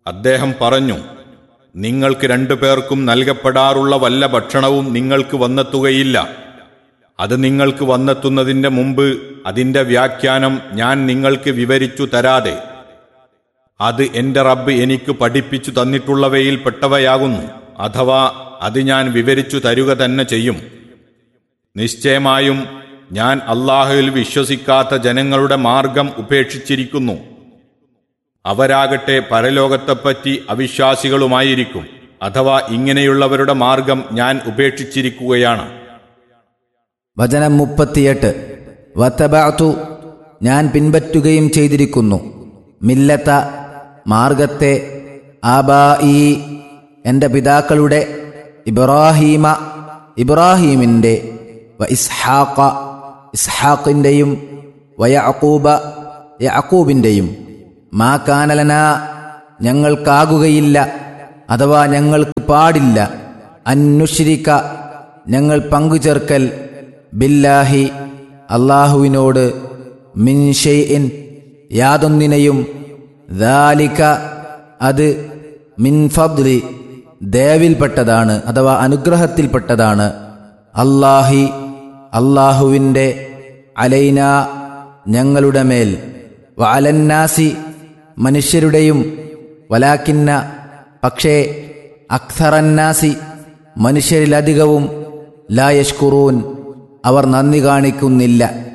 അദ്ദേഹം പറഞ്ഞു നിങ്ങൾക്ക് രണ്ടു പേർക്കും നൽകപ്പെടാറുള്ള വല്ല ഭക്ഷണവും നിങ്ങൾക്ക് വന്നെത്തുകയില്ല അത് നിങ്ങൾക്ക് വന്നെത്തുന്നതിന്റെ മുമ്പ് അതിന്റെ വ്യാഖ്യാനം ഞാൻ നിങ്ങൾക്ക് വിവരിച്ചു തരാതെ അത് എന്റെ റബ്ബ് എനിക്ക് പഠിപ്പിച്ചു തന്നിട്ടുള്ളവയിൽ പെട്ടവയാകുന്നു അഥവാ അത് ഞാൻ വിവരിച്ചു തരുക തന്നെ ചെയ്യും നിശ്ചയമായും ഞാൻ അള്ളാഹുവിൽ വിശ്വസിക്കാത്ത ജനങ്ങളുടെ മാർഗം ഉപേക്ഷിച്ചിരിക്കുന്നു അവരാകട്ടെ പരലോകത്തെപ്പറ്റി അവിശ്വാസികളുമായിരിക്കും അഥവാ ഇങ്ങനെയുള്ളവരുടെ മാർഗം ഞാൻ ഉപേക്ഷിച്ചിരിക്കുകയാണ് വചനം മുപ്പത്തിയെട്ട് വത്തബാത്തു ഞാൻ പിൻപറ്റുകയും ചെയ്തിരിക്കുന്നു മില്ലത്ത മാർഗത്തെ ആബാ ഈ എൻ്റെ പിതാക്കളുടെ ഇബ്രാഹീമ ഇബ്രാഹീമിൻ്റെ വ ഇസ്ഹാഖ ഇസ്ഹാഖിൻ്റെയും വയഅക്കൂബ യഅക്കൂബിൻ്റെയും മാ കാനലന ഞങ്ങൾക്കാകുകയില്ല അഥവാ ഞങ്ങൾക്ക് പാടില്ല അന്നുശ്രിക്ക ഞങ്ങൾ പങ്കുചേർക്കൽ ബില്ലാഹി അള്ളാഹുവിനോട് മിൻ ഷെയ്ഇൻ യാതൊന്നിനെയും ദാലിക അത് മിൻ ഫദ്ലി ദേവിൽപ്പെട്ടതാണ് അഥവാ അനുഗ്രഹത്തിൽപ്പെട്ടതാണ് അല്ലാഹി അള്ളാഹുവിൻ്റെ അലൈന ഞങ്ങളുടെ മേൽ വഅലന്നാസി മനുഷ്യരുടെയും വലാക്കിന്ന പക്ഷേ അക്സറന്നാസി മനുഷ്യരിലധികവും ലായഷ്കുറൂൻ അവർ നന്ദി കാണിക്കുന്നില്ല